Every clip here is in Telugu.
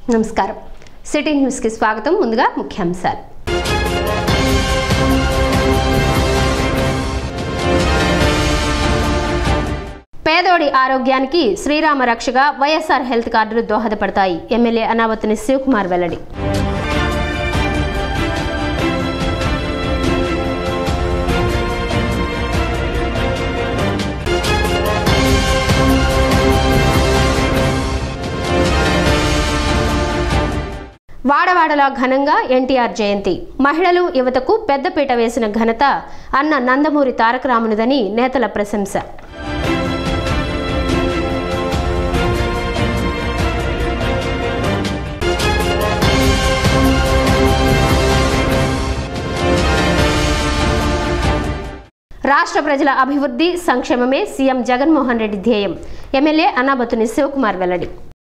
నమస్కారం సిటీ న్యూస్కి స్వాగతం ముందుగా ముఖ్యాంశాలు పేదోడి ఆరోగ్యానికి శ్రీరామ రక్షగా వైఎస్ఆర్ హెల్త్ కార్డులు దోహదపడతాయి ఎమ్మెల్యే అనావతిని శివకుమార్ వెల్లడి వాడవాడలా ఘనంగా ఎన్టీఆర్ జయంతి మహిళలు యువతకు పెద్దపీట వేసిన ఘనత అన్న నందమూరి తారక రామునిదని నేతల ప్రశంస రాష్ట్ర ప్రజల అభివృద్ధి సంక్షేమమే సీఎం జగన్మోహన్ రెడ్డి ధ్యేయం ఎమ్మెల్యే అనాబతుని శివకుమార్ వెల్లడి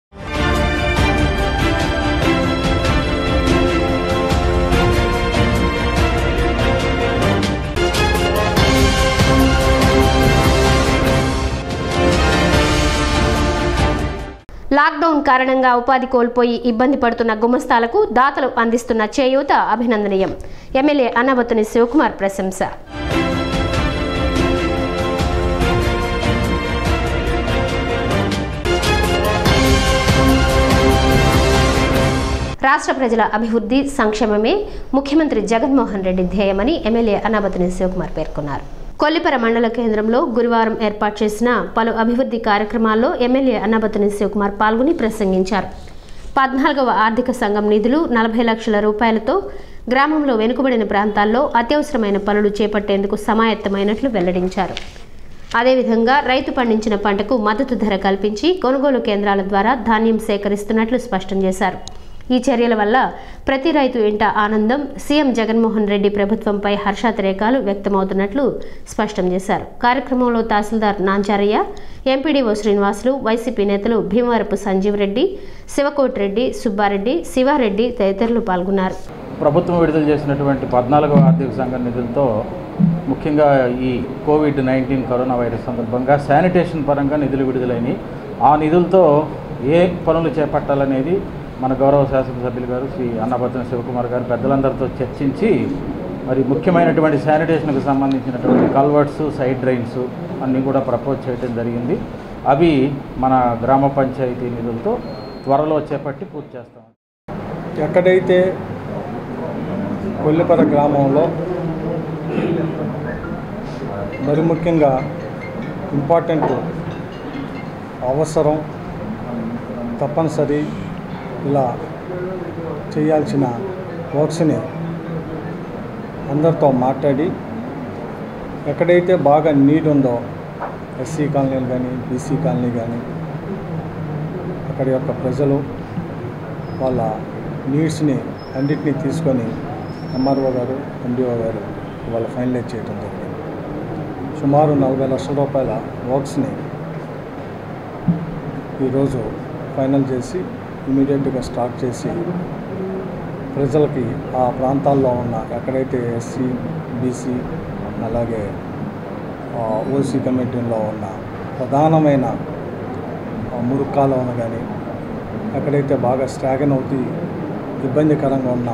లాక్డౌన్ కారణంగా ఉపాధి కోల్పోయి ఇబ్బంది పడుతున్న గుమస్తాలకు దాతలు అందిస్తున్న చేయూత అభినందనీయం ఎమ్మెల్యే అన్నవతుని శివకుమార్ ప్రశంస రాష్ట్ర ప్రజల అభివృద్ధి సంక్షేమమే ముఖ్యమంత్రి జగన్మోహన్ రెడ్డి ధ్యేయమని ఎమ్మెల్యే అనాబతుని శివకుమార్ పేర్కొన్నారు కొల్లిపర మండల కేంద్రంలో గురువారం ఏర్పాటు చేసిన పలు అభివృద్ధి కార్యక్రమాల్లో ఎమ్మెల్యే అన్నాబతుని శివకుమార్ పాల్గొని ప్రసంగించారు పద్నాలుగవ ఆర్థిక సంఘం నిధులు నలభై లక్షల రూపాయలతో గ్రామంలో వెనుకబడిన ప్రాంతాల్లో అత్యవసరమైన పనులు చేపట్టేందుకు సమాయత్తమైనట్లు వెల్లడించారు అదేవిధంగా రైతు పండించిన పంటకు మద్దతు ధర కల్పించి కొనుగోలు కేంద్రాల ద్వారా ధాన్యం సేకరిస్తున్నట్లు స్పష్టం చేశారు ఈ చర్యల వల్ల ప్రతి రైతు ఇంట ఆనందం సీఎం జగన్మోహన్ రెడ్డి ప్రభుత్వంపై హర్షాతిరేకాలు వ్యక్తమవుతున్నట్లు స్పష్టం చేశారు కార్యక్రమంలో తహసీల్దార్ నాంచారయ్య ఎంపీడీఓ శ్రీనివాసులు వైసీపీ నేతలు భీమవరపు సంజీవ్ రెడ్డి శివకోటి రెడ్డి సుబ్బారెడ్డి శివారెడ్డి తదితరులు పాల్గొన్నారు ప్రభుత్వం విడుదల చేసినటువంటి పద్నాలుగవ ఆర్థిక సంఘం నిధులతో ముఖ్యంగా ఈ కోవిడ్ నైన్టీన్ కరోనా వైరస్ సందర్భంగా శానిటేషన్ పరంగా నిధులు విడుదలైనవి ఆ నిధులతో ఏ పనులు చేపట్టాలనేది మన గౌరవ శాసనసభ్యులు గారు శ్రీ అన్నపత్న శివకుమార్ గారు పెద్దలందరితో చర్చించి మరి ముఖ్యమైనటువంటి శానిటేషన్కి సంబంధించినటువంటి కల్వర్ట్స్ సైడ్ డ్రైన్స్ అన్నీ కూడా ప్రపోజ్ చేయడం జరిగింది అవి మన గ్రామ పంచాయతీ నిధులతో త్వరలో చేపట్టి పూర్తి చేస్తాం ఎక్కడైతే కొల్లిపర గ్రామంలో మరి ముఖ్యంగా ఇంపార్టెంట్ అవసరం తప్పనిసరి ఇలా చేయాల్సిన వర్క్స్ని అందరితో మాట్లాడి ఎక్కడైతే బాగా నీడ్ ఉందో ఎస్సీ కాలనీలు కానీ బీసీ కాలనీ కానీ అక్కడి యొక్క ప్రజలు వాళ్ళ నీడ్స్ని అన్నిటినీ తీసుకొని ఎంఆర్ఓ గారు ఎండిఓ గారు ఇవాళ ఫైనలైజ్ చేయడం జరిగింది సుమారు నలభై లక్షల రూపాయల వర్క్స్ని ఈరోజు ఫైనల్ చేసి ఇమీడియట్గా స్టార్ట్ చేసి ప్రజలకి ఆ ప్రాంతాల్లో ఉన్న ఎక్కడైతే ఎస్సీ బీసీ అలాగే ఓసీ కమిటీలో ఉన్న ప్రధానమైన ఆ, మురుగు కాలువన కానీ ఎక్కడైతే బాగా స్ట్రాగన్ అవుతూ ఇబ్బందికరంగా ఉన్న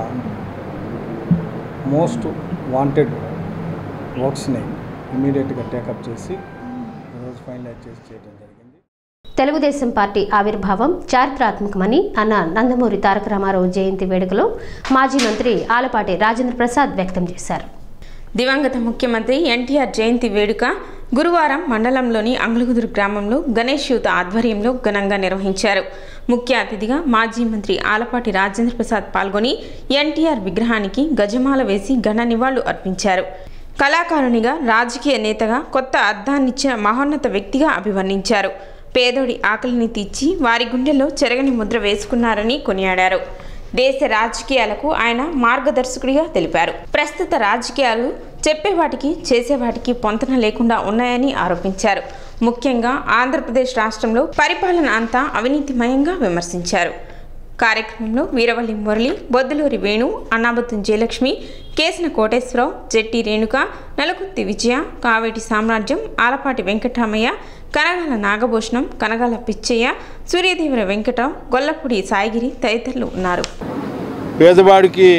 మోస్ట్ వాంటెడ్ వర్క్స్ని ఇమీడియట్గా టేకప్ చేసి ఈరోజు ఫైనలైజ్ చేసి చేయడం జరిగింది తెలుగుదేశం పార్టీ ఆవిర్భావం చారిత్రాత్మకమని అన్న నందమూరి తారక రామారావు జయంతి వేడుకలో మాజీ మంత్రి ఆలపాటి రాజేంద్ర ప్రసాద్ వ్యక్తం చేశారు దివంగత ముఖ్యమంత్రి ఎన్టీఆర్ జయంతి వేడుక గురువారం మండలంలోని అంగులగుదురు గ్రామంలో గణేష్ యూత్ ఆధ్వర్యంలో ఘనంగా నిర్వహించారు ముఖ్య అతిథిగా మాజీ మంత్రి ఆలపాటి రాజేంద్ర ప్రసాద్ పాల్గొని ఎన్టీఆర్ విగ్రహానికి గజమాల వేసి ఘన నివాళులు అర్పించారు కళాకారునిగా రాజకీయ నేతగా కొత్త అర్థాన్నిచ్చిన మహోన్నత వ్యక్తిగా అభివర్ణించారు పేదోడి ఆకలిని తీర్చి వారి గుండెల్లో చెరగని ముద్ర వేసుకున్నారని కొనియాడారు దేశ రాజకీయాలకు ఆయన మార్గదర్శకుడిగా తెలిపారు ప్రస్తుత రాజకీయాలు చెప్పేవాటికి చేసేవాటికి పొంతన లేకుండా ఉన్నాయని ఆరోపించారు ముఖ్యంగా ఆంధ్రప్రదేశ్ రాష్ట్రంలో పరిపాలన అంతా అవినీతిమయంగా విమర్శించారు కార్యక్రమంలో వీరవల్లి మురళి బొద్దులూరి వేణు అన్నాబత్తున్ జయలక్ష్మి కేసిన కోటేశ్వరరావు జెట్టి రేణుక నలకుత్తి విజయ కావేటి సామ్రాజ్యం ఆలపాటి వెంకటరామయ్య కనగాల నాగభూషణం కనగాల పిచ్చయ్య సూర్యదేవర వెంకటరావు గొల్లపూడి సాయిగిరి తదితరులు ఉన్నారు పేదవాడికి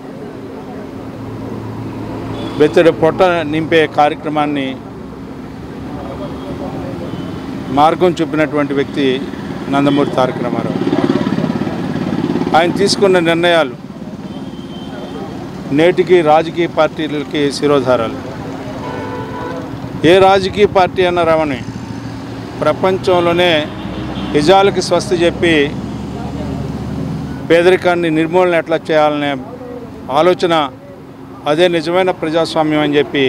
బెత్తడి పొట్ట నింపే కార్యక్రమాన్ని మార్గం చూపినటువంటి వ్యక్తి నందమూరి తారక రామారావు ఆయన తీసుకున్న నిర్ణయాలు నేటికి రాజకీయ పార్టీలకి శిరోధారాలు ఏ రాజకీయ పార్టీ అన్న రమణి ప్రపంచంలోనే నిజాలకి స్వస్తి చెప్పి పేదరికాన్ని నిర్మూలన ఎట్లా చేయాలనే ఆలోచన అదే నిజమైన ప్రజాస్వామ్యం అని చెప్పి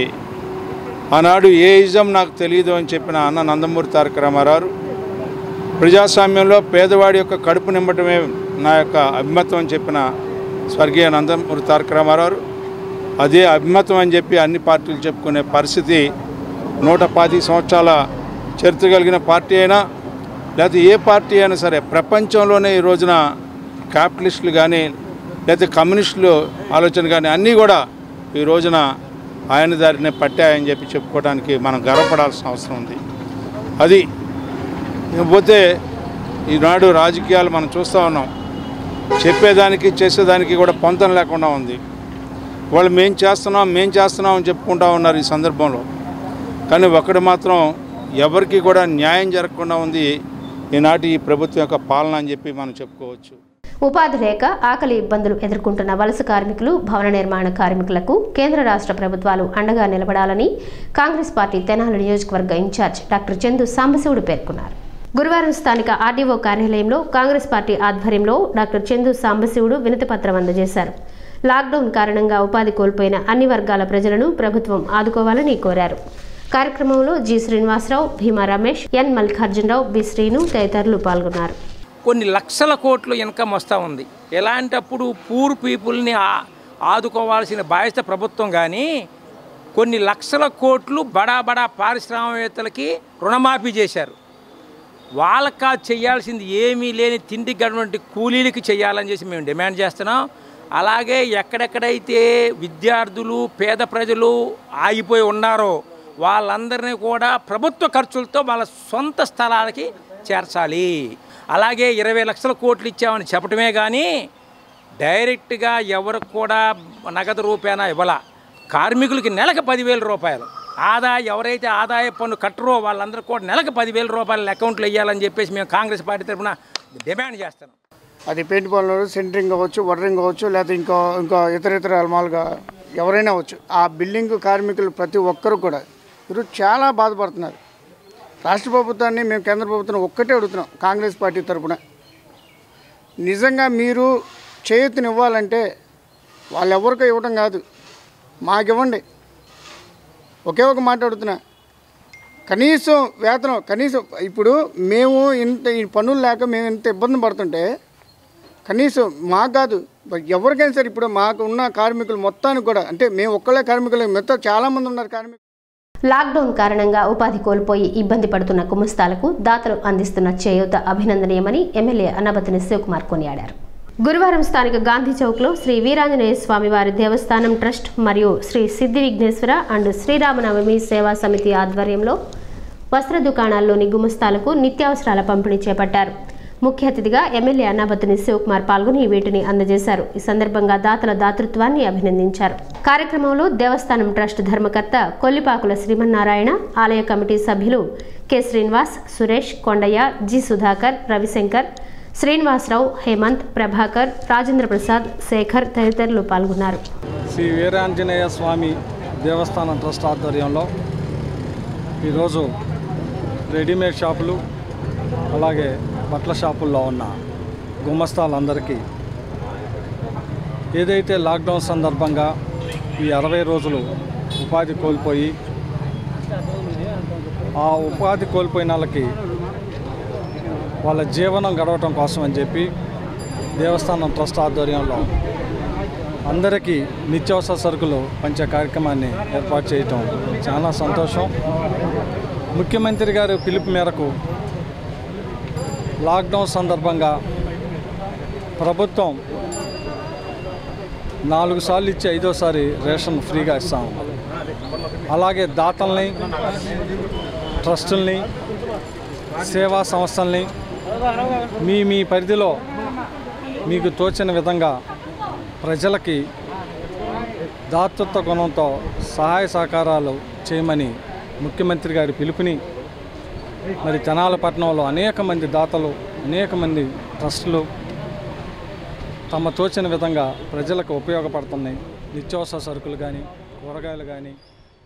ఆనాడు ఏ ఇజం నాకు తెలియదు అని చెప్పిన అన్న నందమూరి తారక రామారావు ప్రజాస్వామ్యంలో పేదవాడి యొక్క కడుపు నింపటమే నా యొక్క అభిమతం అని చెప్పిన స్వర్గీయ నందమూరి తారక రామారావు అదే అభిమతం అని చెప్పి అన్ని పార్టీలు చెప్పుకునే పరిస్థితి నూట పాతి సంవత్సరాల చరిత్ర కలిగిన పార్టీ అయినా లేకపోతే ఏ పార్టీ అయినా సరే ప్రపంచంలోనే ఈ రోజున క్యాపిటలిస్టులు కానీ లేకపోతే కమ్యూనిస్టులు ఆలోచన కానీ అన్నీ కూడా ఈ రోజున ఆయన దారినే పట్టాయని చెప్పి చెప్పుకోవడానికి మనం గర్వపడాల్సిన అవసరం ఉంది అది ఇకపోతే ఈనాడు రాజకీయాలు మనం చూస్తూ ఉన్నాం చెప్పేదానికి చేసేదానికి కూడా పొంతం లేకుండా ఉంది వాళ్ళు మేం చేస్తున్నాం మేం చేస్తున్నాం అని చెప్పుకుంటా ఉన్నారు ఈ సందర్భంలో కానీ ఒకటి మాత్రం ఎవరికి కూడా న్యాయం జరగకుండా ఉంది ఈనాటి ఈ ప్రభుత్వం యొక్క పాలన అని చెప్పి మనం చెప్పుకోవచ్చు ఉపాధి లేక ఆకలి ఇబ్బందులు ఎదుర్కొంటున్న వలస కార్మికులు భవన నిర్మాణ కార్మికులకు కేంద్ర రాష్ట్ర ప్రభుత్వాలు అండగా నిలబడాలని కాంగ్రెస్ పార్టీ తెనాలి నియోజకవర్గ ఇన్ఛార్జ్ డాక్టర్ చందు సాంబశివుడు పేర్కొన్నారు గురువారం స్థానిక ఆర్డీఓ కార్యాలయంలో కాంగ్రెస్ పార్టీ ఆధ్వర్యంలో డాక్టర్ చందు సాంబశివుడు వినతిపత్రం అందజేశారు లాక్డౌన్ కారణంగా ఉపాధి కోల్పోయిన అన్ని వర్గాల ప్రజలను ప్రభుత్వం ఆదుకోవాలని కోరారు కార్యక్రమంలో G Srinivasarao Bheema Ramesh N Mallikarjunarao B Srinu తదితరులు పాల్గొన్నారు కొన్ని లక్షల కోట్లు ఇన్కమ్ వస్తూ ఉంది ఎలాంటప్పుడు పూర్ పీపుల్ని ఆ- ఆదుకోవాల్సిన బాధ్యత ప్రభుత్వం కానీ కొన్ని లక్షల కోట్లు బడా బడా పారిశ్రామికవేత్తలకి రుణమాఫీ చేశారు వాళ్ళకి కాదు చేయాల్సింది ఏమీ లేని తిండి గటువంటి కూలీలకి చేయాలని చేసి మేము డిమాండ్ చేస్తున్నాం అలాగే ఎక్కడెక్కడైతే విద్యార్థులు పేద ప్రజలు ఆగిపోయి ఉన్నారో వాళ్ళందరినీ కూడా ప్రభుత్వ ఖర్చులతో వాళ్ళ సొంత స్థలాలకి చేర్చాలి అలాగే ఇరవై లక్షల కోట్లు ఇచ్చామని చెప్పడమే కానీ డైరెక్ట్గా ఎవరికి కూడా నగదు రూపేణా ఇవ్వాల కార్మికులకి నెలకు పదివేల రూపాయలు ఆదాయ ఎవరైతే ఆదాయ పన్ను కట్టరో వాళ్ళందరూ కూడా నెలకు పదివేల రూపాయలు అకౌంట్లో వేయాలని చెప్పేసి మేము కాంగ్రెస్ పార్టీ తరఫున డిమాండ్ చేస్తున్నాం అది పెయింట్ పనులు సెంటరింగ్ కావచ్చు వడరింగ్ కావచ్చు లేకపోతే ఇంకో ఇంకో ఇతర ఇతర మామూలుగా ఎవరైనా అవచ్చు ఆ బిల్డింగ్ కార్మికులు ప్రతి ఒక్కరు కూడా ఈరోజు చాలా బాధపడుతున్నారు రాష్ట్ర ప్రభుత్వాన్ని మేము కేంద్ర ప్రభుత్వం ఒక్కటే అడుగుతున్నాం కాంగ్రెస్ పార్టీ తరపున నిజంగా మీరు చేయూతనివ్వాలంటే వాళ్ళు ఎవరికో ఇవ్వడం కాదు మాకివ్వండి ఒకే ఒక మాట అడుగుతున్నా కనీసం వేతనం కనీసం ఇప్పుడు మేము ఇంత ఈ పనులు లేక మేము ఇంత ఇబ్బంది పడుతుంటే కనీసం మాకు కాదు బట్ ఎవరికైనా సరే ఇప్పుడు మాకు ఉన్న కార్మికులు మొత్తానికి కూడా అంటే మేము ఒక్కలే కార్మికులు మొత్తం చాలామంది ఉన్నారు కార్మికులు లాక్డౌన్ కారణంగా ఉపాధి కోల్పోయి ఇబ్బంది పడుతున్న కుమస్తాలకు దాతలు అందిస్తున్న చేయూత అభినందనీయమని ఎమ్మెల్యే అన్నబతిని శివకుమార్ కొనియాడారు గురువారం స్థానిక గాంధీ చౌక్లో శ్రీ వీరాంజనేయ స్వామి వారి దేవస్థానం ట్రస్ట్ మరియు శ్రీ సిద్ధి విఘ్నేశ్వర అండ్ శ్రీరామనవమి సేవా సమితి ఆధ్వర్యంలో వస్త్ర దుకాణాల్లోని గుమస్తాలకు నిత్యావసరాల పంపిణీ చేపట్టారు ముఖ్య అతిథిగా ఎమ్మెల్యే అన్నాబత్తుని శివకుమార్ పాల్గొని వీటిని అందజేశారు ఈ సందర్భంగా దాతల దాతృత్వాన్ని అభినందించారు కార్యక్రమంలో దేవస్థానం ట్రస్ట్ ధర్మకర్త కొల్లిపాకుల శ్రీమన్నారాయణ ఆలయ కమిటీ సభ్యులు కె శ్రీనివాస్ సురేష్ కొండయ్య జి సుధాకర్ రవిశంకర్ శ్రీనివాసరావు హేమంత్ ప్రభాకర్ రాజేంద్ర ప్రసాద్ శేఖర్ తదితరులు పాల్గొన్నారు శ్రీ వీరాంజనేయ స్వామి దేవస్థానం ట్రస్ట్ ఆధ్వర్యంలో ఈరోజు రెడీమేడ్ షాపులు అలాగే బట్టల షాపుల్లో ఉన్న గుమస్తాలందరికీ ఏదైతే లాక్డౌన్ సందర్భంగా ఈ అరవై రోజులు ఉపాధి కోల్పోయి ఆ ఉపాధి కోల్పోయిన వాళ్ళకి వాళ్ళ జీవనం గడవటం కోసం అని చెప్పి దేవస్థానం ట్రస్ట్ ఆధ్వర్యంలో అందరికీ నిత్యావసర సరుకులు పంచే కార్యక్రమాన్ని ఏర్పాటు చేయటం చాలా సంతోషం ముఖ్యమంత్రి గారి పిలుపు మేరకు లాక్డౌన్ సందర్భంగా ప్రభుత్వం నాలుగు సార్లు ఇచ్చి ఐదోసారి రేషన్ ఫ్రీగా ఇస్తాం అలాగే దాతల్ని ట్రస్టుల్ని సేవా సంస్థల్ని మీ మీ పరిధిలో మీకు తోచిన విధంగా ప్రజలకి దాతృత్వ గుణంతో సహాయ సహకారాలు చేయమని ముఖ్యమంత్రి గారి పిలుపుని మరి తెనాలపట్నంలో అనేక మంది దాతలు అనేక మంది ట్రస్టులు తమ తోచిన విధంగా ప్రజలకు ఉపయోగపడుతున్నాయి నిత్యావసర సరుకులు కానీ కూరగాయలు కానీ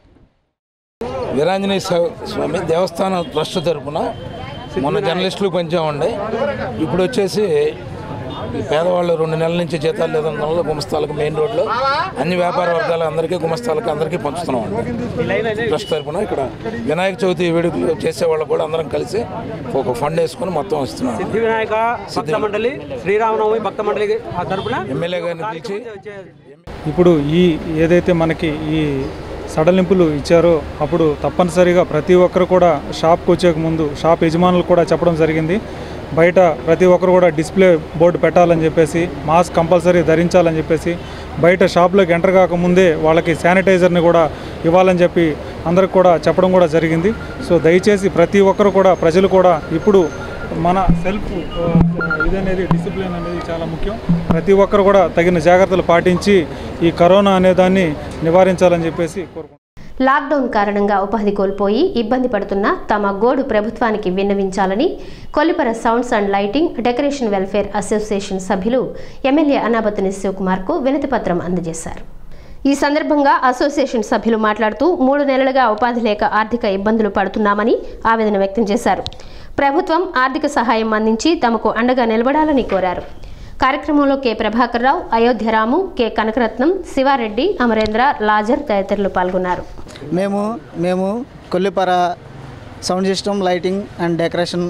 వీరాంజనేయ స్వా- స్వామి దేవస్థానం ట్రస్ట్ తరపున మొన్న జర్నలిస్టులు పంచామండి ఇప్పుడు వచ్చేసి ఈ పేదవాళ్ళు రెండు నెలల నుంచి జీతాలు లేదన్న వల్ల గుమస్తాలకు మెయిన్ రోడ్లో అన్ని వ్యాపార వర్గాల అందరికీ గుమస్తాలకు అందరికీ పంచుతున్నాం అండి ట్రస్ట్ తరపున ఇక్కడ వినాయక చవితి వేడుకలు చేసే వాళ్ళు కూడా అందరం కలిసి ఒక ఫండ్ వేసుకొని మొత్తం ఇస్తున్నాం సిద్ధి వినాయక భక్త మండలి శ్రీరామనవమి భక్త మండలి ఆ తరపున ఎమ్మెల్యే గారిని పిలిచి ఇప్పుడు ఈ ఏదైతే మనకి ఈ సడలింపులు ఇచ్చారో అప్పుడు తప్పనిసరిగా ప్రతి ఒక్కరు కూడా షాప్కి వచ్చే ముందు షాప్ యజమానులు కూడా చెప్పడం జరిగింది బయట ప్రతి ఒక్కరు కూడా డిస్ప్లే బోర్డు పెట్టాలని చెప్పేసి మాస్క్ కంపల్సరీ ధరించాలని చెప్పేసి బయట షాప్లోకి ఎంటర్ కాకముందే వాళ్ళకి శానిటైజర్ని కూడా ఇవ్వాలని చెప్పి అందరికి కూడా చెప్పడం కూడా జరిగింది సో దయచేసి ప్రతి ఒక్కరు కూడా ప్రజలు కూడా ఇప్పుడు మన సెల్ఫ్ ఇదనేది డిసిప్లిన్ అనేది చాలా ముఖ్యం ప్రతి ఒక్కరు కూడా తగిన జాగ్రత్తలు పాటించి ఈ కరోనా అనే దాన్ని నివారించాలని చెప్పేసి కోరుకుంటున్నాను లాక్డౌన్ కారణంగా ఉపాధి కోల్పోయి ఇబ్బంది పడుతున్న తమ గోడు ప్రభుత్వానికి విన్నవించాలని Kollipara sounds and lighting decoration welfare association సభ్యులు ఎమ్మెల్యే అనాబతిని శివకుమార్కు వినతిపత్రం అందజేశారు ఈ సందర్భంగా అసోసియేషన్ సభ్యులు మాట్లాడుతూ మూడు నెలలుగా ఉపాధి లేక ఆర్థిక ఇబ్బందులు పడుతున్నామని ఆవేదన వ్యక్తం చేశారు ప్రభుత్వం ఆర్థిక సహాయం అందించి తమకు అండగా నిలబడాలని కోరారు కార్యక్రమంలో కె ప్రభాకర్ రావు అయోధ్యరాము కె కనకరత్నం శివారెడ్డి అమరేంద్ర లాజర్ తదితరులు పాల్గొన్నారు మేము మేము Kollipara sound system lighting and decoration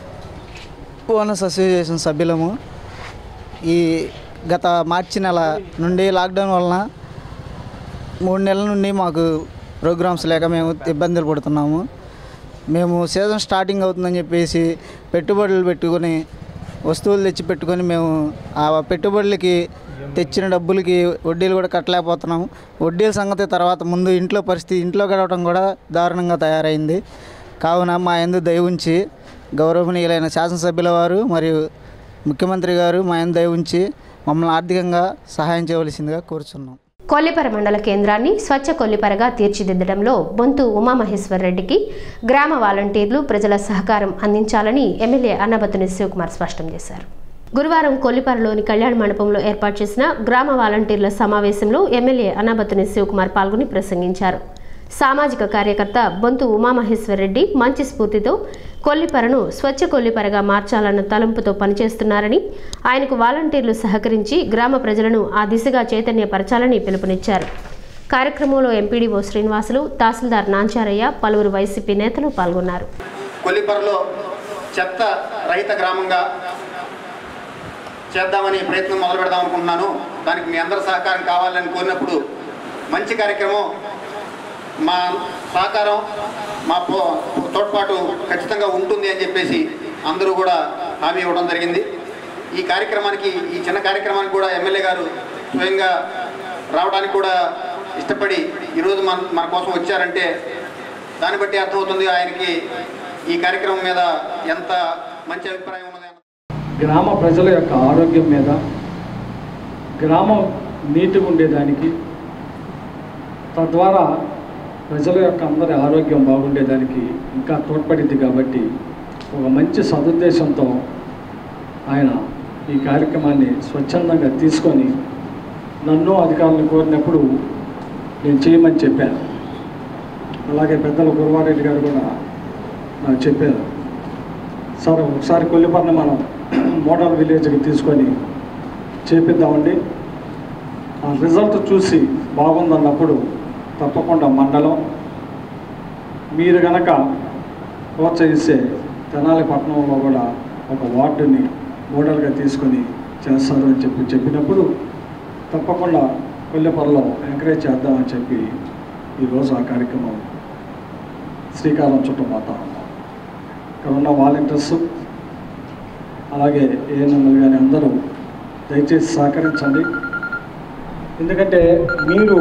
owners association సభ్యులము ఈ గత మార్చి నెల నుండి లాక్డౌన్ వలన మూడు నెలల నుండి మాకు ప్రోగ్రామ్స్ లేక మేము ఇబ్బందులు పడుతున్నాము మేము సీజన్ స్టార్టింగ్ అవుతుందని చెప్పేసి పెట్టుబడులు పెట్టుకొని వస్తువులు తెచ్చి పెట్టుకొని మేము ఆ పెట్టుబడులకి తెచ్చిన డబ్బులకి వడ్డీలు కూడా కట్టలేకపోతున్నాము వడ్డీల సంగతి తర్వాత ముందు ఇంట్లో పరిస్థితి ఇంట్లో గడవడం కూడా దారుణంగా తయారైంది కావున మా ఎందు దయ ఉంచి గౌరవనీయులైన శాసనసభ్యుల వారు మరియు ముఖ్యమంత్రి గారు మా ఎందు దయ ఉంచి మమ్మల్ని ఆర్థికంగా సహాయం చేయవలసిందిగా కోరుచున్నాం కొల్లిపర మండల కేంద్రాన్ని స్వచ్ఛ కొల్లిపరగా తీర్చిదిద్దడంలో బొంతు ఉమామహేశ్వర్ రెడ్డికి గ్రామ వాలంటీర్లు ప్రజల సహకారం అందించాలని ఎమ్మెల్యే అన్నబతుని శివకుమార్ స్పష్టం చేశారు గురువారం కొల్లిపరలోని కళ్యాణ మండపంలో ఏర్పాటు చేసిన గ్రామ వాలంటీర్ల సమావేశంలో ఎమ్మెల్యే అన్నబతుని శివకుమార్ పాల్గొని ప్రసంగించారు సామాజిక కార్యకర్త బొంతు ఉమామహేశ్వర్ రెడ్డి మంచి స్ఫూర్తితో కొల్లిపరను స్వచ్ఛ కొల్లిపరగా మార్చాలన్న తలంపుతో పనిచేస్తున్నారని ఆయనకు వాలంటీర్లు సహకరించి గ్రామ ప్రజలను ఆ దిశగా చైతన్యపరచాలని పిలుపునిచ్చారు కార్యక్రమంలో ఎంపీడీఓ శ్రీనివాసులు తహసీల్దార్ నాంచారయ్య పలువురు వైసీపీ నేతలు పాల్గొన్నారు కొల్లిపరలో చెత్త రహిత గ్రామంగా చేద్దామని ప్రయత్నం మొదలు పెడదాం అనుకుంటున్నాను దానికి మీ అందరి సహకారం కావాలని కోరినప్పుడు మంచి కార్యక్రమం మా సహకారం మా పో తోడ్పాటు ఖచ్చితంగా ఉంటుంది అని చెప్పేసి అందరూ కూడా హామీ ఇవ్వడం జరిగింది ఈ కార్యక్రమానికి ఈ చిన్న కార్యక్రమానికి కూడా ఎమ్మెల్యే గారు స్వయంగా రావడానికి కూడా ఇష్టపడి ఈరోజు మన మన కోసం వచ్చారంటే దాన్ని బట్టి అర్థమవుతుంది ఆయనకి ఈ కార్యక్రమం మీద ఎంత మంచి అభిప్రాయం ఉన్నది అన్నది. గ్రామ ప్రజల యొక్క ఆరోగ్యం మీద గ్రామం నీటిగా ఉండేదానికి తద్వారా ప్రజల యొక్క అందరి ఆరోగ్యం బాగుండేదానికి ఇంకా తోడ్పడింది కాబట్టి ఒక మంచి సదుద్దేశంతో ఆయన ఈ కార్యక్రమాన్ని స్వచ్ఛందంగా తీసుకొని నన్ను అధికారులను కోరినప్పుడు నేను చేయమని చెప్పాను అలాగే పెద్దలు గురువారెడ్డి గారు కూడా నాకు చెప్పారు సార్ ఒకసారి కొల్లిపర్ని మనం మోడల్ విలేజ్కి తీసుకొని చేపిద్దామండి ఆ రిజల్ట్ చూసి బాగుందన్నప్పుడు తప్పకుండా మండలం మీరు గనక ప్రోత్సహిస్తే తెనాలి పట్టణంలో కూడా ఒక వార్డుని మోడల్గా తీసుకొని చేస్తారు అని చెప్పి చెప్పినప్పుడు తప్పకుండా కొల్లెపరలో ఎంకరేజ్ చేద్దామని చెప్పి ఈరోజు ఆ కార్యక్రమం శ్రీకారం చుట్టుపోతా ఉన్నాం ఇక్కడ ఉన్న వాలంటీర్స్ అలాగే ఏఎన్ఎంఎల్ కానీ అందరూ దయచేసి సహకరించండి ఎందుకంటే మీరు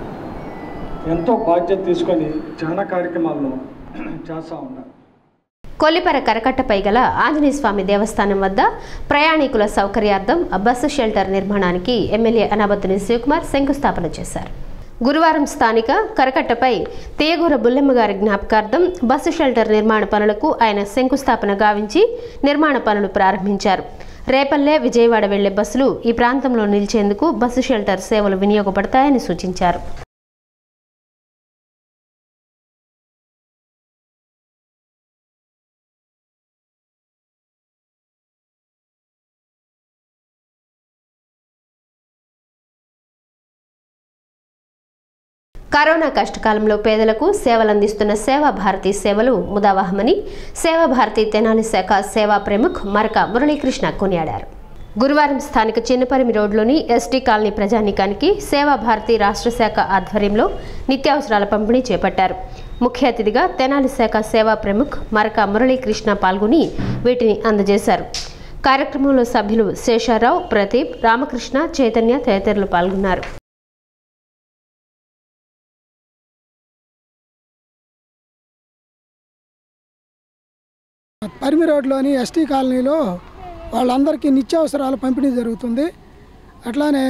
ఎంతో బాధ్యత తీసుకొని చాలా కార్యక్రమాల్లో చేస్తూ ఉన్నారు కొల్లిపర కరకట్టపై గల ఆంజనేయ స్వామి దేవస్థానం వద్ద ప్రయాణికుల సౌకర్యార్థం బస్సు షెల్టర్ నిర్మాణానికి ఎమ్మెల్యే అనాబత్తుని శివకుమార్ శంకుస్థాపన చేశారు గురువారం స్థానిక కరకట్టపై తీయగూర బుల్లెమ్మ గారి జ్ఞాపకార్థం బస్సు షెల్టర్ నిర్మాణ పనులకు ఆయన శంకుస్థాపన గావించి నిర్మాణ పనులు ప్రారంభించారు రేపల్లె విజయవాడ వెళ్లే బస్సులు ఈ ప్రాంతంలో నిలిచేందుకు బస్సు షెల్టర్ సేవలు వినియోగపడతాయని సూచించారు కరోనా కష్టకాలంలో పేదలకు సేవలందిస్తున్న సేవా భారతి సేవలు ముదావహమని సేవా భారతి తెనాలి శాఖ సేవా ప్రముఖ్ మరక మురళీకృష్ణ కొనియాడారు గురువారం స్థానిక చిన్నపరిమి రోడ్లోని ఎస్టీ కాలనీ ప్రజానీకానికి సేవా భారతి రాష్ట్ర శాఖ ఆధ్వర్యంలో నిత్యావసరాల పంపిణీ చేపట్టారు ముఖ్య అతిథిగా తెనాలి శాఖ సేవా ప్రముఖ్ మరక మురళీకృష్ణ పాల్గొని వీటిని అందజేశారు కార్యక్రమంలో సభ్యులు శేషారావు ప్రదీప్ రామకృష్ణ చైతన్య తదితరులు పాల్గొన్నారు పరిమి రోడ్లోని ఎస్టీ కాలనీలో వాళ్ళందరికీ నిత్యావసరాల పంపిణీ జరుగుతుంది అట్లానే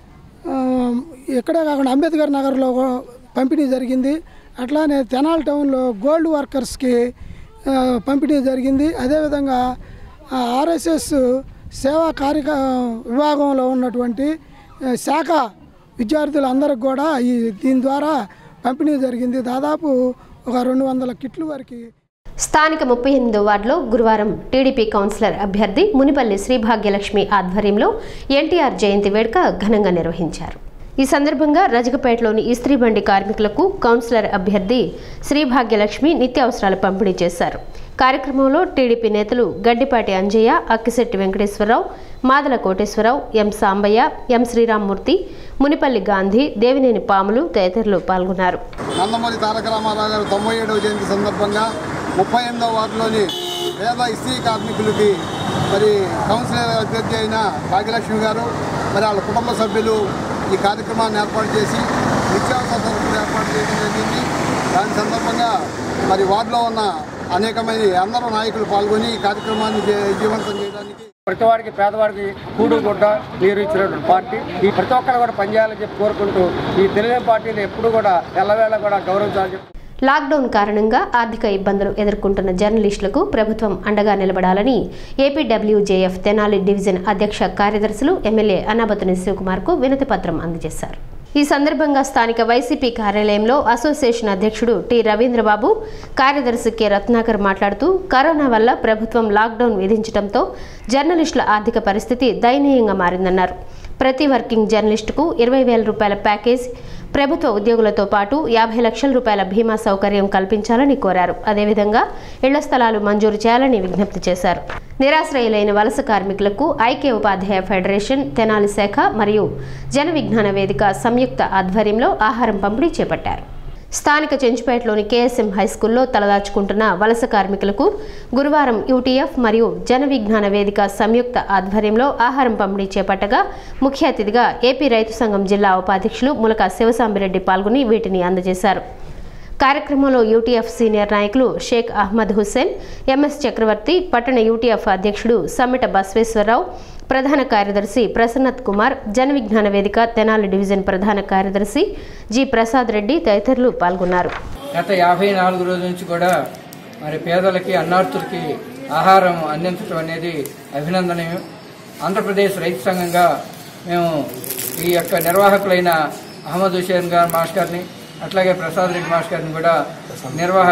ఆ, ఇక్కడే కాకుండా అంబేద్కర్ నగర్లో కూడా పంపిణీ జరిగింది అట్లానే తెనాలి టౌన్లో గోల్డ్ వర్కర్స్కి ఆ, పంపిణీ జరిగింది అదేవిధంగా ఆ, ఆర్ఎస్ఎస్ సేవా కార్యక విభాగంలో ఉన్నటువంటి ఆ, శాఖ విద్యార్థులందరికి కూడా ఈ దీని ద్వారా పంపిణీ జరిగింది దాదాపు ఒక రెండు వందల కిట్లు వరకు స్థానిక ముప్పై ఎనిమిదో వార్డులో గురువారం టీడీపీ కౌన్సిలర్ అభ్యర్థి మునిపల్లి శ్రీభాగ్యలక్ష్మి ఆధ్వర్యంలో ఎన్టీఆర్ జయంతి వేడుక ఘనంగా నిర్వహించారు ఈ సందర్భంగా రజకపేటలోని ఇస్త్రీ బండి కార్మికులకు కౌన్సిలర్ అభ్యర్థి శ్రీభాగ్యలక్ష్మి నిత్యావసరాలు పంపిణీ చేశారు కార్యక్రమంలో టీడీపీ నేతలు గడ్డిపాటి అంజయ్య అక్కిశెట్టి వెంకటేశ్వరరావు మాదల కోటేశ్వరరావు ఎం సాంబయ్య ఎం శ్రీరామ్మూర్తి మునిపల్లి గాంధీ దేవినేని పాములు తదితరులు పాల్గొన్నారు నందమూరి తారక రామారావు గారు తొంభై ఏడవ జయంతి సందర్భంగా ముప్పై ఎనిమిదవ వార్డులోని పేద ఇస్త్రీ కార్మికులకి మరి కౌన్సిలర్ అభ్యర్థి అయిన భాగ్యలక్ష్మి గారు మరి వాళ్ళ కుటుంబ సభ్యులు ఈ కార్యక్రమాన్ని ఏర్పాటు చేసి నిత్యావసర సరుకులు ఏర్పాటు చేయడం జరిగింది దాని సందర్భంగా మరి వార్డులో ఉన్న అనేకమైన అందరూ నాయకులు పాల్గొని ఈ కార్యక్రమాన్ని జీ- విజయవంతం చేయడానికి ప్రతి వాడికి పేదవాడికి కూడు గుడ్డ నీరు ఇచ్చినటువంటి పార్టీ ఈ ప్రతి ఒక్కరు కూడా పనిచేయాలని చెప్పి కోరుకుంటూ ఈ తెలుగు పార్టీని ఎప్పుడు కూడా ఎల్లవేళ కూడా గౌరవించాలని చెప్పి లాక్డౌన్ కారణంగా ఆర్థిక ఇబ్బందులు ఎదుర్కొంటున్న జర్నలిస్టులకు ప్రభుత్వం అండగా నిలబడాలని ఏపీడబ్ల్యూజేఎఫ్ తెనాలి డివిజన్ అధ్యక్ష కార్యదర్శులు ఎమ్మెల్యే అన్నాబతుని శివకుమార్కు వినతి పత్రం అందజేశారు ఈ సందర్భంగా స్థానిక వైసీపీ కార్యాలయంలో అసోసియేషన్ అధ్యక్షుడు టి రవీంద్రబాబు కార్యదర్శి కె రత్నాకర్ మాట్లాడుతూ కరోనా వల్ల ప్రభుత్వం లాక్డౌన్ విధించడంతో జర్నలిస్టుల ఆర్థిక పరిస్థితి దయనీయంగా మారిందన్నారు ప్రతి వర్కింగ్ జర్నలిస్టుకు ఇరవై వేల రూపాయల ప్యాకేజ్ ప్రభుత్వ ఉద్యోగులతో పాటు యాభై లక్షల రూపాయల బీమా సౌకర్యం కల్పించాలని కోరారు అదేవిధంగా ఇళ్ల స్థలాలు మంజూరు చేయాలని విజ్ఞప్తి చేశారు నిరాశ్రయులైన వలస కార్మికులకు ఐక్య ఉపాధ్యాయ ఫెడరేషన్ తెనాలి శాఖ మరియు జన విజ్ఞాన వేదిక సంయుక్త ఆధ్వర్యంలో ఆహారం పంపిణీ చేపట్టారు స్థానిక చెంచుపేటలోని కేఎస్ఎం హైస్కూల్లో తలదాచుకుంటున్న వలస కార్మికులకు గురువారం యూటీఎఫ్ మరియు జన విజ్ఞాన వేదిక సంయుక్త ఆధ్వర్యంలో ఆహారం పంపిణీ చేపట్టగా ముఖ్య అతిథిగా ఏపీ రైతు సంఘం జిల్లా ఉపాధ్యక్షులు ములక శివసాంబిరెడ్డి పాల్గొని వీటిని అందజేశారు కార్యక్రమంలో యూటీఎఫ్ సీనియర్ నాయకులు షేక్ అహ్మద్ హుస్సేన్ ఎంఎస్ చక్రవర్తి పట్టణ యూటీఎఫ్ అధ్యక్షుడు సమ్మిట బస్వేశ్వరరావు ప్రధాన కార్యదర్శి ప్రసన్నత్ కుమార్ జన విజ్ఞాన వేదిక తెనాలి డివిజన్ ప్రధాన కార్యదర్శి జి ప్రసాద్ రెడ్డి తదితరులు పాల్గొన్నారు గత యాభై నాలుగు రోజుల నుంచి కూడా మరి పేదలకి అన్నార్థులకి ఆహారం అందించడం అనేది అభినందనీయం ఆంధ్రప్రదేశ్ రైతు సంఘంగా మేము ఈ యొక్క నిర్వాహకులైన అహ్మద్ హుసేన్ గారు మాస్టర్ గారిని అట్లాగే ప్రసాద్ రెడ్డి మాస్టర్ గారిని కూడా నిర్వాహ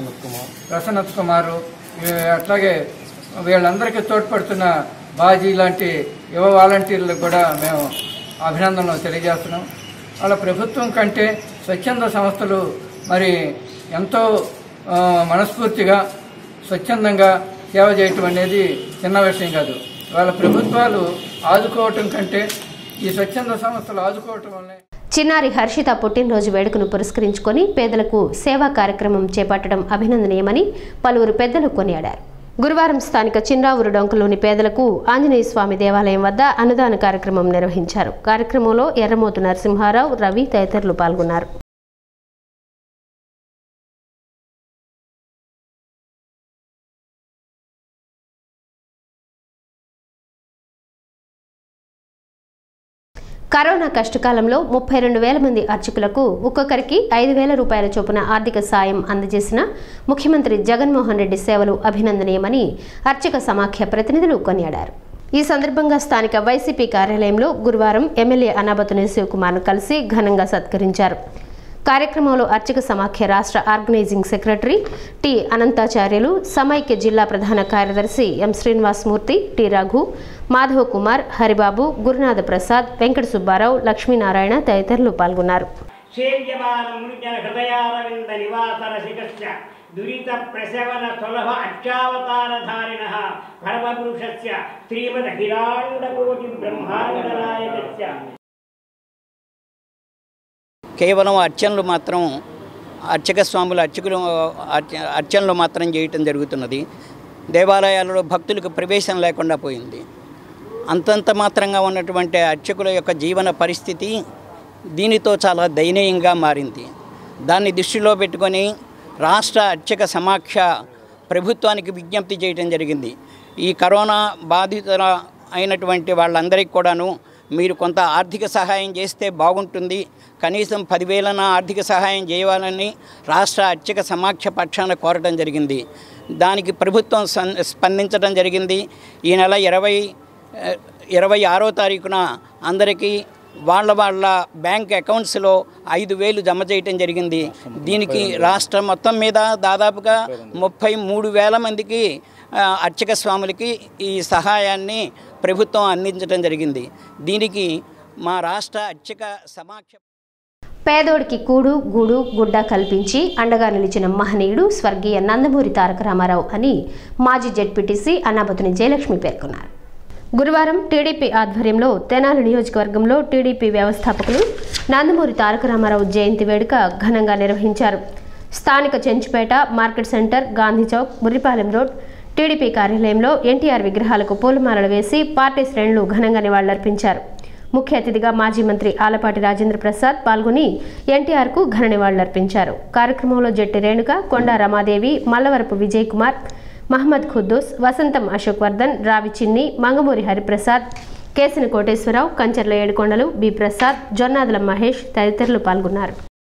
ప్రసన్నత్ కుమారు ఈ అట్లాగే వీళ్ళందరికీ తోడ్పడుతున్న బాజీ లాంటి యువ వాలంటీర్లకు కూడా మేము అభినందనలు తెలియజేస్తున్నాం వాళ్ళ ప్రభుత్వం కంటే స్వచ్ఛంద సంస్థలు మరి ఎంతో ఆ, మనస్ఫూర్తిగా స్వచ్ఛందంగా సేవ చేయటం అనేది చిన్న విషయం కాదు వాళ్ళ ప్రభుత్వాలు ఆదుకోవటం కంటే ఈ స్వచ్ఛంద సంస్థలు ఆదుకోవటం వల్లే చిన్నారి హర్షిత పుట్టినరోజు వేడుకను పురస్కరించుకొని పేదలకు సేవా కార్యక్రమం చేపట్టడం అభినందనీయమని పలువురు పెద్దలు కొనియాడారు గురువారం స్థానిక చిన్రావురు డొంకలోని పేదలకు ఆంజనేయ స్వామి దేవాలయం వద్ద అన్నదాన కార్యక్రమం నిర్వహించారు కార్యక్రమంలో ఎర్రమోతు నరసింహారావు రవి తదితరులు పాల్గొన్నారు కరోనా కష్టకాలంలో ముప్పై రెండు వేల మంది అర్చకులకు ఒక్కొక్కరికి ఐదు వేల రూపాయల చొప్పున ఆర్థిక సాయం అందజేసిన ముఖ్యమంత్రి జగన్మోహన్ రెడ్డి సేవలు అభినందనీయమని అర్చక సమాఖ్య ప్రతినిధులు కొనియాడారు ఈ సందర్భంగా స్థానిక వైసీపీ కార్యాలయంలో గురువారం ఎమ్మెల్యే అనాబతుని శివకుమార్ను కలిసి ఘనంగా సత్కరించారు కార్యక్రమంలో అర్చక సమాఖ్య రాష్ట్ర ఆర్గనైజింగ్ సెక్రటరీ టి అనంతాచార్యులు సమైక్య జిల్లా ప్రధాన కార్యదర్శి ఎం శ్రీనివాసమూర్తి టి రఘు మాధవ కుమార్ హరిబాబు గురునాథ ప్రసాద్ వెంకట సుబ్బారావు లక్ష్మీనారాయణ తదితరులు పాల్గొన్నారు సేవ్యమానమృజన హృదయారవింద నివాసరసికస్య దురిత ప్రసవన సులభ అక్షావతారధారిణ పరమపురుషస్య శ్రీమద్ హిరాండకోటి బ్రహ్మాండనాయకస్య కేవలం అర్చనలు మాత్రం అర్చక స్వాములు అర్చకులు అర్చ- అర్చనలు మాత్రం చేయటం జరుగుతున్నది దేవాలయాలలో భక్తులకు ప్రవేశం లేకుండా పోయింది అంతంత మాత్రంగా ఉన్నటువంటి అర్చకుల యొక్క జీవన పరిస్థితి దీనితో చాలా దయనీయంగా మారింది దాన్ని దృష్టిలో పెట్టుకొని రాష్ట్ర అర్చక సమాఖ్య ప్రభుత్వానికి విజ్ఞప్తి చేయడం జరిగింది ఈ కరోనా బాధితుల అయినటువంటి వాళ్ళందరికీ కూడాను మీరు కొంత ఆర్థిక సహాయం చేస్తే బాగుంటుంది కనీసం పదివేలన ఆర్థిక సహాయం చేయాలని రాష్ట్ర అర్చక సమాఖ్య పక్షాన కోరడం జరిగింది దానికి ప్రభుత్వం సన్- స్పందించడం జరిగింది ఈ నెల ఇరవై ఆ, ఇరవై ఆరో తారీఖున అందరికీ వాళ్ళ వాళ్ళ బ్యాంక్ అకౌంట్స్లో ఐదు వేలు జమ చేయటం జరిగింది దీనికి రాష్ట్రం మొత్తం మీద దాదాపుగా ముప్పై మూడు వేల మందికి ఆ, అర్చక స్వాములకి ఈ సహాయాన్ని ప్రభుత్వం అందించడం జరిగింది దీనికి మా రాష్ట్ర అర్చక సమాఖ్య పేదోడికి కూడు గూడు గుడ్డ కల్పించి అండగా నిలిచిన మహనీయుడు స్వర్గీయ నందమూరి తారక రామారావు అని మాజీ జెడ్పీటీసీ అన్నాబతుని జయలక్ష్మి పేర్కొన్నారు గురువారం టీడీపీ ఆధ్వర్యంలో తెనాలి నియోజకవర్గంలో టీడీపీ వ్యవస్థాపకులు నందమూరి తారక రామారావు జయంతి వేడుక ఘనంగా నిర్వహించారు స్థానిక Chenchupeta market centre Gandhi Chowk Muripalem road TDP కార్యాలయంలో ఎన్టీఆర్ విగ్రహాలకు పూలమాలలు వేసి పార్టీ శ్రేణులు ఘనంగా నివాళులర్పించారు ముఖ్య అతిథిగా మాజీ మంత్రి ఆలపాటి రాజేంద్ర ప్రసాద్ పాల్గొని ఎన్టీఆర్కు ఘన నివాళులర్పించారు కార్యక్రమంలో జట్టి రేణుక కొండా రమాదేవి మల్లవరపు విజయ్ కుమార్ మహమ్మద్ ఖుద్దూస్ వసంతం అశోక్ వర్ధన్ రావి చిన్ని మంగమూరి హరిప్రసాద్ కేసిన కోటేశ్వరరావు కంచర్ల ఏడుకొండలు బి ప్రసాద్ జొన్నాదుల మహేష్ తదితరులు పాల్గొన్నారు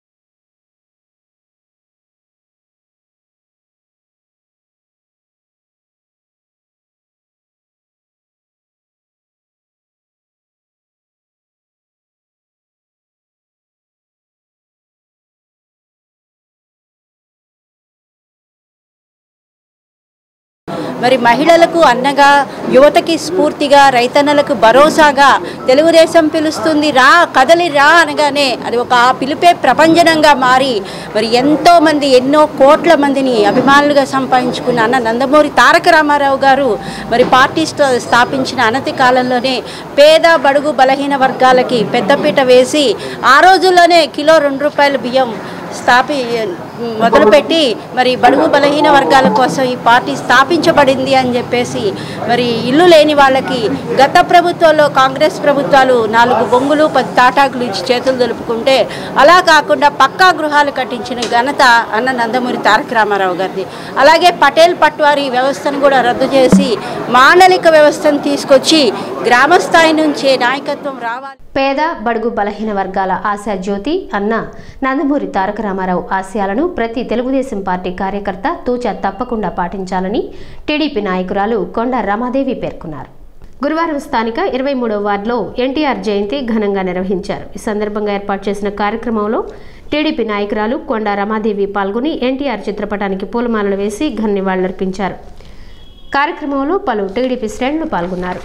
మరి మహిళలకు అన్నగా యువతకి స్ఫూర్తిగా రైతన్నలకు భరోసాగా తెలుగుదేశం పిలుస్తుంది రా కదలి రా అనగానే అది ఒక ఆ పిలుపే ప్రపంచనంగా మారి మరి ఎంతో మంది ఎన్నో కోట్ల మందిని అభిమానులుగా సంపాదించుకున్న అన్న నందమూరి తారక రామారావు గారు మరి పార్టీ స్థా- స్థాపించిన అనతి కాలంలోనే పేద బడుగు బలహీన వర్గాలకి పెద్దపీట వేసి ఆ రోజుల్లోనే కిలో రెండు రూపాయల బియ్యం స్థాపి మొదలుపెట్టి మరి బడుగు బలహీన వర్గాల కోసం ఈ పార్టీ స్థాపించబడింది అని చెప్పేసి మరి ఇల్లు లేని వాళ్ళకి గత ప్రభుత్వంలో కాంగ్రెస్ ప్రభుత్వాలు నాలుగు బొంగులు పది తాటాకులు ఇచ్చి చేతులు దులుపుకుంటే అలా కాకుండా పక్కా గృహాలు కట్టించిన ఘనత అన్న నందమూరి తారక రామారావు గారిది అలాగే పటేల్ పట్వారీ వ్యవస్థను కూడా రద్దు చేసి మాండలిక వ్యవస్థను తీసుకొచ్చి గ్రామ స్థాయి నుంచే నాయకత్వం రావాలి పేద బడుగు బలహీన వర్గాల ఆశా జ్యోతి అన్న నందమూరి తారక రామారావు ఆశయాలను ప్రతి తెలుగుదేశం పార్టీ కార్యకర్త తూచా తప్పకుండా పాటించాలని టీడీపీ నాయకురాలు కొండ రమాదేవి పేర్కొన్నారు గురువారం స్థానిక ఇరవై మూడవ వార్డులో ఎన్టీఆర్ జయంతి ఘనంగా నిర్వహించారు ఈ సందర్భంగా ఏర్పాటు చేసిన కార్యక్రమంలో టీడీపీ నాయకురాలు కొండ రమాదేవి పాల్గొని ఎన్టీఆర్ చిత్రపటానికి పూలమాలలు వేసి ఘన నివాళులర్పించారు కార్యక్రమంలో పలు టీడీపీ శ్రేణులు పాల్గొన్నారు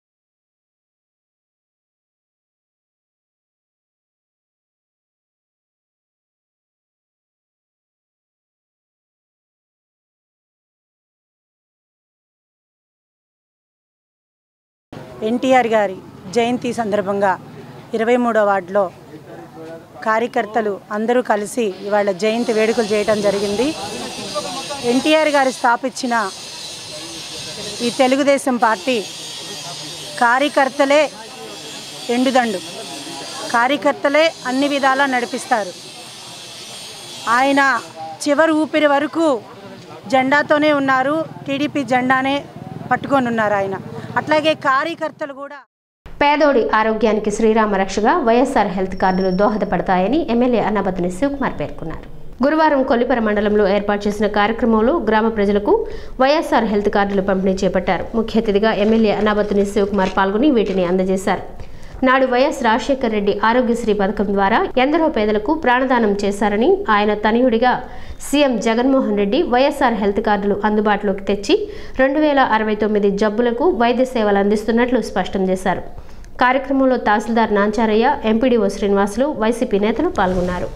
ఎన్టీఆర్ గారి జయంతి సందర్భంగా ఇరవై మూడో వార్డులో కార్యకర్తలు అందరూ కలిసి ఇవాళ జయంతి వేడుకలు చేయడం జరిగింది ఎన్టీఆర్ గారు స్థాపించిన ఈ తెలుగుదేశం పార్టీ కార్యకర్తలే ఎండుదండు కార్యకర్తలే అన్ని విధాలా నడిపిస్తారు ఆయన చివరి ఊపిరి వరకు జెండాతోనే ఉన్నారు టీడీపీ జెండానే పట్టుకొని ఉన్నారు ఆయన అట్లాగే కార్యకర్తలు కూడా పేదోడి ఆరోగ్యానికి శ్రీరామ రక్షగా వైఎస్ఆర్ హెల్త్ కార్డులు దోహదపడతాయని ఎమ్మెల్యే అన్నబతిని శివకుమార్ పేర్కొన్నారు గురువారం కొల్లిపర మండలంలో ఏర్పాటు చేసిన కార్యక్రమంలో గ్రామ ప్రజలకు వైఎస్ఆర్ హెల్త్ కార్డులు పంపిణీ చేపట్టారు ముఖ్య అతిథిగా ఎమ్మెల్యే అన్నాబతిని శివకుమార్ పాల్గొని వీటిని అందజేశారు నాడు వైఎస్ రాజశేఖర రెడ్డి ఆరోగ్యశ్రీ పథకం ద్వారా ఎందరో పేదలకు ప్రాణదానం చేశారని ఆయన తనయుడిగా CM Jaganmohan Reddy YSR health కార్డులు అందుబాటులోకి తెచ్చి రెండు వేల అరవై తొమ్మిది జబ్బులకు వైద్య సేవలు అందిస్తున్నట్లు స్పష్టం చేశారు కార్యక్రమంలో తహసీల్దార్ నాంచారయ్య ఎంపీడీఓ శ్రీనివాసులు వైసీపీ నేతలు పాల్గొన్నారు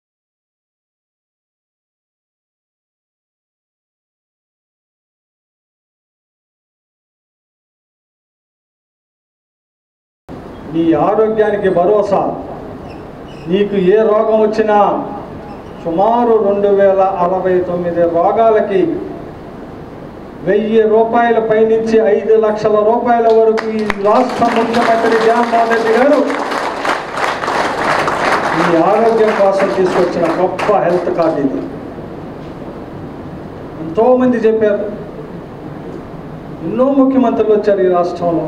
నీ ఆరోగ్యానికి భరోసా నీకు ఏ రోగం వచ్చినా సుమారు రెండు వేల అరవై తొమ్మిది రోగాలకి వెయ్యి రూపాయల పైనుంచి ఐదు లక్షల రూపాయల వరకు ఈ రాష్ట్ర ముఖ్యమంత్రి జగన్మోహన్ రెడ్డి గారు ఈ ఆరోగ్యం కోసం తీసుకొచ్చిన గొప్ప హెల్త్ కార్డు ఇది ఎంతోమంది చెప్పారు ఎన్నో ముఖ్యమంత్రులు వచ్చారు ఈ రాష్ట్రంలో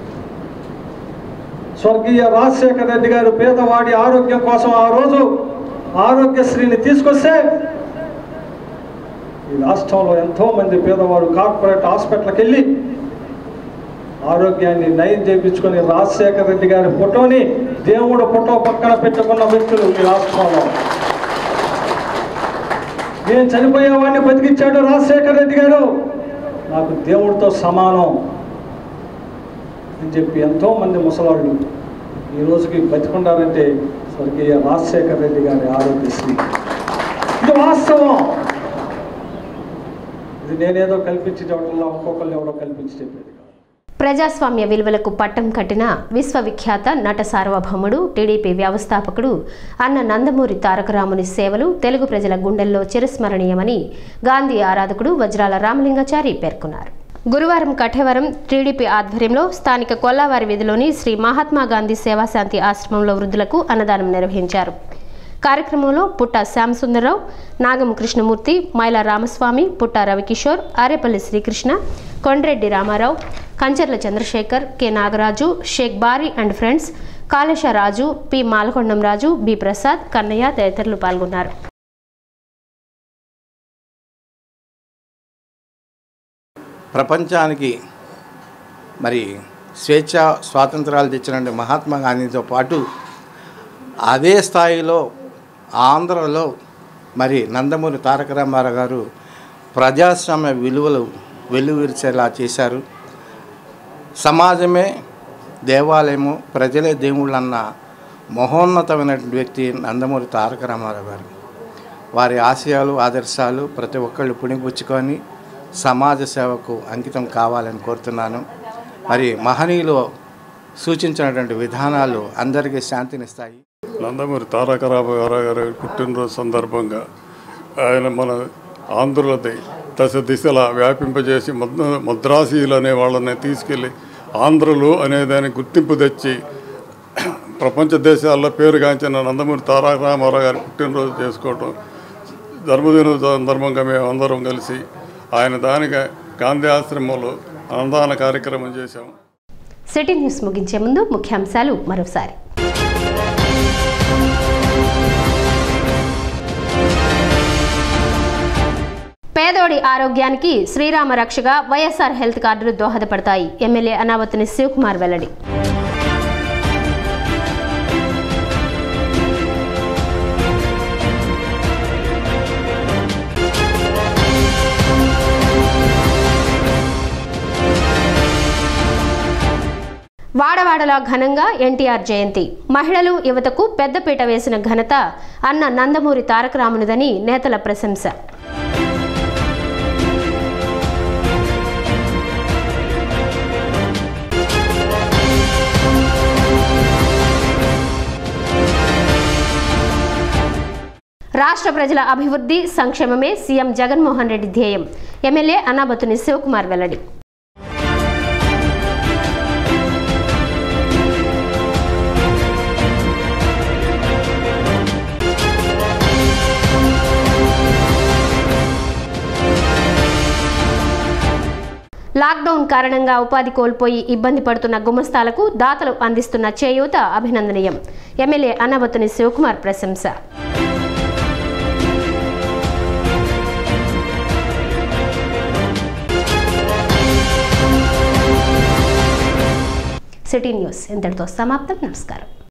స్వర్గీయ రాజశేఖర రెడ్డి గారు పేదవాడి ఆరోగ్యం కోసం ఆ రోజు ఆరోగ్యశ్రీని తీసుకొస్తే ఈ రాష్ట్రంలో ఎంతో మంది పేదవాడు కార్పొరేట్ హాస్పిటల్కి వెళ్ళి ఆరోగ్యాన్ని నయం చేయించుకొని రాజశేఖర రెడ్డి గారి ఫోటోని దేవుడు ఫోటో పక్కన పెట్టుకున్న వ్యక్తులు ఈ రాష్ట్రంలో నేను చనిపోయేవాడిని బతికించాడు రాజశేఖర రెడ్డి గారు నాకు దేవుడితో సమానం అని చెప్పి ఎంతో మంది ముసలాళ్ళు ఈ రోజుకి బతికుండారంటే స్వర్గీయ రాజశేఖర రెడ్డి గారి ఆరోగ్యశ్రీ ఇది వాస్తవం ఇది నేనేదో కల్పించి చెప్పడంలో ఒక్కొక్కళ్ళు ఎవరో కల్పించి చెప్పేది ప్రజాస్వామ్య విలువలకు పట్టం కట్టిన విశ్వవిఖ్యాత నట సార్వభౌముడు టీడీపీ వ్యవస్థాపకుడు అన్న నందమూరి తారకరాముని సేవలు తెలుగు ప్రజల గుండెల్లో చిరస్మరణీయమని గాంధీ ఆరాధకుడు వజ్రాల రామలింగాచారి పేర్కొన్నారు గురువారం కఠేవరం టీడీపీ ఆధ్వర్యంలో స్థానిక కొల్లావారి వీధిలోని శ్రీ మహాత్మా గాంధీ సేవాశాంతి ఆశ్రమంలో వృద్ధులకు అన్నదానం నిర్వహించారు కార్యక్రమంలో పుట్ట శ్యామసుందరరావు నాగం Krishnamurthy Maila Ramaswamy Putta Ravikishore Arepalli Srikrishna Kondreddy Ramarao Kancharla Chandrasekhar K Nagaraju Sheikh Bari and friends Kalesa Raju P Malakondam Raju B Prasad Kannaiah తదితరులు పాల్గొన్నారు ప్రపంచానికి మరి స్వేచ్ఛ స్వాతంత్రాలు తెచ్చినటువంటి మహాత్మా గాంధీతో పాటు అదే స్థాయిలో ఆంధ్రలో మరి నందమూరి తారక రామారావు గారు ప్రజాస్వామ్య విలువలు వెల్లువిరిచేలా చేశారు సమాజమే దేవాలయము ప్రజలే దేవుళ్ళు అన్న మహోన్నతమైనటువంటి వ్యక్తి నందమూరి తారక రామారావు గారు వారి ఆశయాలు ఆదర్శాలు ప్రతి ఒక్కళ్ళు పుణిపుచ్చుకొని సమాజ సేవకు అంకితం కావాలని కోరుతున్నాను మరి మహనీయులు సూచించినటువంటి విధానాలు అందరికీ శాంతినిస్తాయి నందమూరి తారక రామారావు గారి పుట్టినరోజు సందర్భంగా ఆయన మన ఆంధ్రులది దశ దిశలా వ్యాపింపజేసి మద్ మద్రాసీలు అనే వాళ్ళని తీసుకెళ్ళి ఆంధ్రులు అనేదాన్ని గుర్తింపు తెచ్చి ప్రపంచ దేశాల్లో పేరుగాంచిన నందమూరి తారక రామారావు గారి పుట్టినరోజు చేసుకోవటం జన్మదిన సందర్భంగా మేము అందరం కలిసి ఆయన దానిగా గాంధీ ఆశ్రమంలో అన్నదాన కార్యక్రమం చేశాము సిటీ న్యూస్ ముగించే ముందు ముఖ్యాంశాలు మరోసారి పేదోడి ఆరోగ్యానికి శ్రీరామ రక్షగా వైఎస్ఆర్ హెల్త్ కార్డులు దోహదపడతాయి ఎమ్మెల్యే అనావతిని శివకుమార్ వెల్లడి వాడవాడలా ఘనంగా ఎన్టీఆర్ జయంతి మహిళలు యువతకు పెద్దపీట వేసిన ఘనత అన్న నందమూరి తారక రామునిదని నేతల ప్రశంస రాష్ట్ర ప్రజల అభివృద్ధి సంక్షేమమే సీఎం జగన్మోహన్ రెడ్డి ధ్యేయం ఎమ్మెల్యే అన్నాబతుని శివకుమార్ వెల్లడి లాక్డౌన్ కారణంగా ఉపాధి కోల్పోయి ఇబ్బంది పడుతున్న గుమస్తాలకు దాతలు అందిస్తున్న చేయూత అభినందనీయం ఎమ్మెల్యే అన్నబత్తుని శివకుమార్ ప్రశంస సిటీ న్యూస్ ఇంతటితో సమాప్తం నమస్కారం